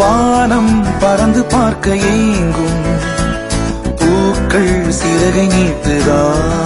வானம் பறந்து பார்க்க ஏங்கும் பூக்கள் சிறகை நீட்டுதா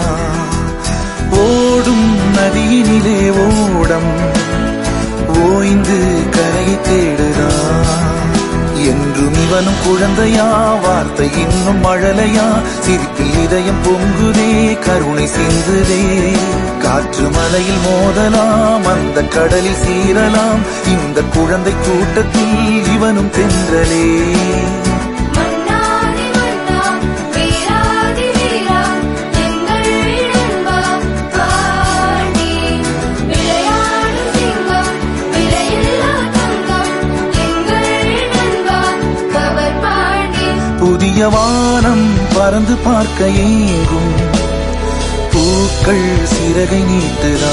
ஓடும் நதியினிலே ஓடம் ஓய்ந்து கரையை தேடுதா என்றும் இவனும் குழந்தையா வார்த்தை இன்னும் மழலையா சிரிப்பில் இதயம் பொங்குதே கருணை சிந்துதே காற்று மலையில் மோதலாம் அந்த கடலில் சீரலாம் இந்த குழந்தை கூட்டத்தில் இவனும் தென்றலே மன்னாதி மன்னா வீராதி வீரா எங்கள் நண்பா பாண்டி விளையாடு சிங்கம் விலையில்லா தங்கம் எங்கள் நண்பா கவர் பாண்டி புதிய வானம் பறந்து பார்க்க ஏங்கும் பூக்கள் சிறகை நீட்டுதா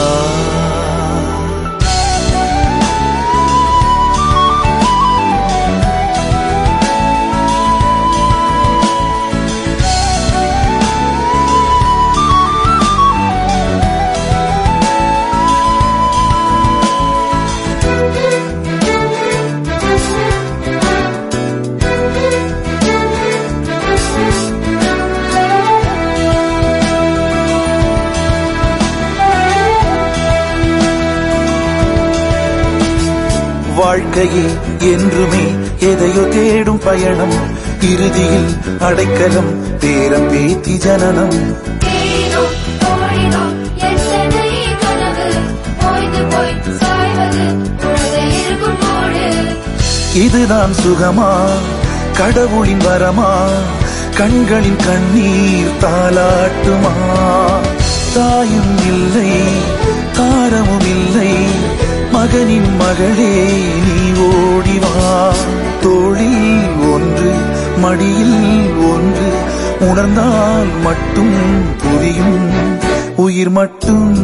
வாழ்க்கையே என்றுமே எதையோ தேடும் பயணம் இறுதியில் அடைக்கலம் பேரம் பேத்தி ஜனனம் தேடினோம் தோழினோம் எத்தனை கனவு ஓய்ந்து போய் சாய்வது குழந்தை இருக்கும் போடு இதுதான் சுகமா கடவுளின் வரமா கண்களின் கண்ணீர் தாலாட்டுமா தாயும் இல்லை தாரமும் இல்லை மகனின் மகளே நீ ஓடிவா தோளில் ஒன்று மடியில் ஒன்று உணர்ந்தால் மட்டும் புரியும் உயிர் மட்டும்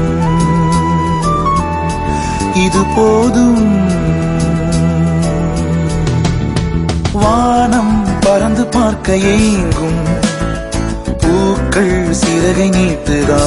இது போதும் வானம் பறந்து பார்க்க ஏங்கும் பூக்கள் சிறகை நீட்டுதா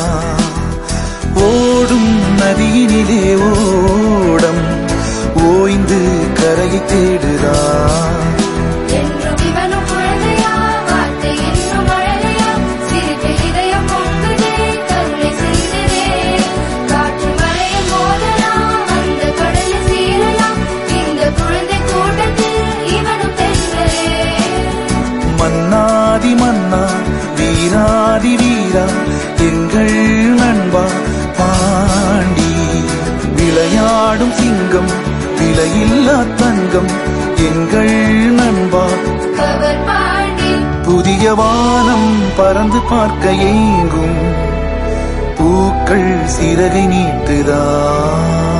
ஓடும் நதியினிலே ஓடம் ஓய்ந்து கரையை தேடுதா என்றும் இவனும் குழந்தையா வார்த்தை இன்னும் மழலையா சிரிப்பில் இதயம் பொங்குதே கருணை சிந்துதே காற்று மழையில் மோதலாம் அந்த கடலில் சீரலாம் இந்த குழந்தை கூட்டத்தில் இவனும் தென்றலே மன்னாதி மன்னா வீராதி வீரா எங்கள் நண்பா பாண்டி விளையாடும் சிங்கம் விலையில்லா தங்கம் எங்கள் நண்பா கவர் பாண்டி புதிய வானம் பறந்து பார்க்க ஏங்கும் பூக்கள் சிறகை நீட்டுதா